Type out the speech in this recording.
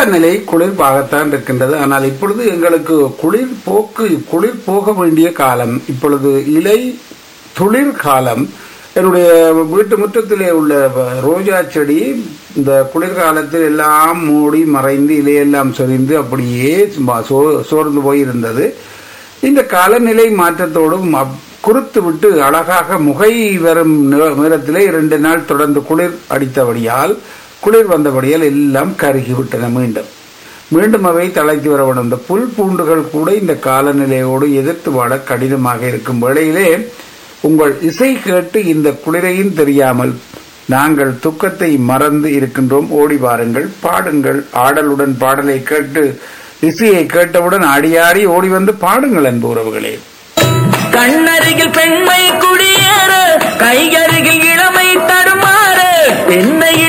காலநிலை குளிர்பாகத்தான் இருக்கின்றது ஆனால் இப்பொழுது எங்களுக்கு குளிர் போக்கு குளிர் போக வேண்டிய காலம் இப்பொழுது இலை துளிர் காலம் என்னுடைய வீட்டு முற்றத்திலே உள்ள ரோஜா செடி இந்த குளிர்காலத்தில் எல்லாம் மூடி மறைந்து இலையெல்லாம் சொரிந்து அப்படியே சும்மா சோ- சோர்ந்து போயிருந்தது இந்த காலநிலை மாற்றத்தோடும் அப்- குறுத்து விட்டு அழகாக முகை வரும் நே- நேரத்திலே இரண்டு நாள் தொடர்ந்து குளிர் அடித்தபடியால் குளிர் வந்தபடியால் எல்லாம் கருகி விட்டன மீண்டும் மீண்டும் அவை தழைத்து வர வேண்டும் இந்த புல் பூண்டுகள் கூட இந்த காலநிலையோடு எதிர்த்து வாழ கடினமாக இருக்கும் வேளையிலே உங்கள் இசை கேட்டு இந்த குளிரையும் தெரியாமல் நாங்கள் துக்கத்தை மறந்து இருக்கின்றோம் ஓடி வாருங்கள் பாடுங்கள் ஆடலுடன் பாடலை கேட்டு இசையை கேட்டவுடன் ஆடி ஆடி ஓடி வந்து பாடுங்கள் அன்பு உறவுகளே கண்ணருகில் பெண்மை